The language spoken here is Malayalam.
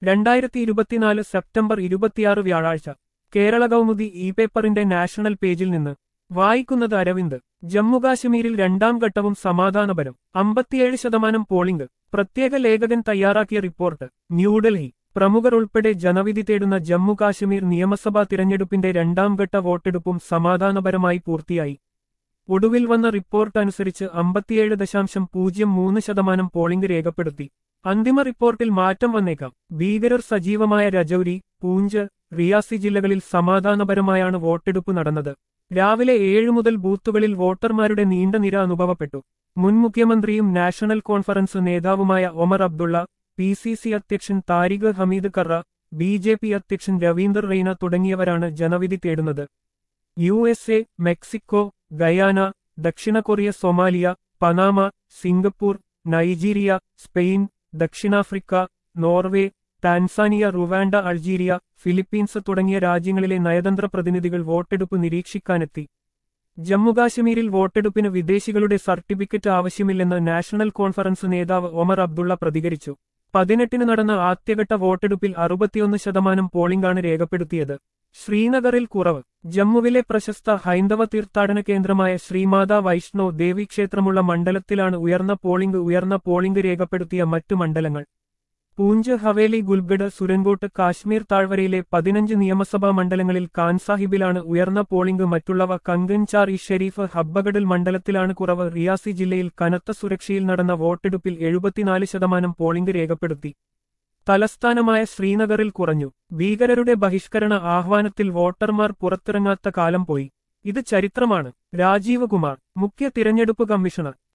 രണ്ടായിരത്തി ഇരുപത്തിനാല് സെപ്റ്റംബർ ഇരുപത്തിയാറ് വ്യാഴാഴ്ച കേരള കൗമുദി ഇ പേപ്പറിന്റെ നാഷണൽ പേജിൽ നിന്ന് വായിക്കുന്നത് അരവിന്ദ് ജമ്മുകാശ്മീരിൽ രണ്ടാം ഘട്ടവും സമാധാനപരം അമ്പത്തിയേഴ് ശതമാനം പോളിംഗ് പ്രത്യേക ലേഖകൻ തയ്യാറാക്കിയ റിപ്പോർട്ട് ന്യൂഡൽഹി പ്രമുഖർ ഉൾപ്പെടെ ജനവിധി തേടുന്ന ജമ്മുകാശ്മീർ നിയമസഭാ തിരഞ്ഞെടുപ്പിന്റെ രണ്ടാം ഘട്ട വോട്ടെടുപ്പും സമാധാനപരമായി പൂർത്തിയായി ഒടുവിൽ വന്ന റിപ്പോർട്ട് അനുസരിച്ച് അമ്പത്തിയേഴ് ദശാംശം പൂജ്യം മൂന്ന് ശതമാനം പോളിംഗ് രേഖപ്പെടുത്തി അന്തിമ റിപ്പോർട്ടിൽ മാറ്റം വന്നേക്കാം ഭീകരർ സജീവമായ രജൌരി പൂഞ്ച് റിയാസി ജില്ലകളിൽ സമാധാനപരമായാണ് വോട്ടെടുപ്പ് നടന്നത് രാവിലെ ഏഴ് മുതൽ ബൂത്തുകളിൽ വോട്ടർമാരുടെ നീണ്ട നിര അനുഭവപ്പെട്ടു മുൻ മുഖ്യമന്ത്രിയും നാഷണൽ കോൺഫറൻസ് നേതാവുമായ Omar Abdullah P C C അധ്യക്ഷൻ താരിഖ് ഹമീദ് കറ ബി ജെ പി അധ്യക്ഷൻ രവീന്ദർ റെയ്ന തുടങ്ങിയവരാണ് ജനവിധി തേടുന്നത് U S A Mexico Guyana ദക്ഷിണ Korea Somalia Panama Singapore Nigeria Spain ദക്ഷിണാഫ്രിക്ക Norway Tanzania Rwanda Algeria Philippines തുടങ്ങിയ രാജ്യങ്ങളിലെ നയതന്ത്ര പ്രതിനിധികൾ വോട്ടെടുപ്പ് നിരീക്ഷിക്കാനെത്തി ജമ്മുകാശ്മീരിൽ വോട്ടെടുപ്പിന് വിദേശികളുടെ സർട്ടിഫിക്കറ്റ് ആവശ്യമില്ലെന്ന് നാഷണൽ കോൺഫറൻസ് നേതാവ് ഒമർ അബ്ദുള്ള പ്രതികരിച്ചു പതിനെട്ടിന് നടന്ന ആദ്യഘട്ട വോട്ടെടുപ്പിൽ അറുപത്തിയൊന്ന് ശതമാനം പോളിംഗാണ് രേഖപ്പെടുത്തിയത് ശ്രീനഗറിൽ കുറവ് ജമ്മുവിലെ പ്രശസ്ത ഹൈന്ദവ തീർത്ഥാടന കേന്ദ്രമായ ശ്രീമാതാ വൈഷ്ണോ ദേവി ക്ഷേത്രമുള്ള മണ്ഡലത്തിലാണ് ഉയർന്ന പോളിംഗ് ഉയർന്ന പോളിംഗ് രേഖപ്പെടുത്തിയ മറ്റു മണ്ഡലങ്ങൾ പൂഞ്ച് ഹവേലി ഗുൽഗഡ് സുരൻകോട്ട് കാശ്മീർ താഴ്വരയിലെ പതിനഞ്ച് നിയമസഭാ മണ്ഡലങ്ങളിൽ കാൻസാഹിബിലാണ് ഉയർന്ന പോളിംഗ് മറ്റുള്ളവ കങ്കൻചാർ ഇ ഷെരീഫ് ഹബ്ബഗഡിൽ മണ്ഡലത്തിലാണ് കുറവ് റിയാസി ജില്ലയിൽ കനത്ത സുരക്ഷയിൽ നടന്ന വോട്ടെടുപ്പിൽ എഴുപത്തിനാല് ശതമാനം പോളിംഗ് രേഖപ്പെടുത്തി തലസ്ഥാനമായ ശ്രീനഗറിൽ കുറഞ്ഞു ഭീകരരുടെ ബഹിഷ്കരണ ആഹ്വാനത്തിൽ വോട്ടർമാർ പുറത്തിറങ്ങാത്ത കാലം പോയി ഇത് ചരിത്രമാണ് രാജീവ് കുമാർ മുഖ്യ തിരഞ്ഞെടുപ്പ് കമ്മീഷണർ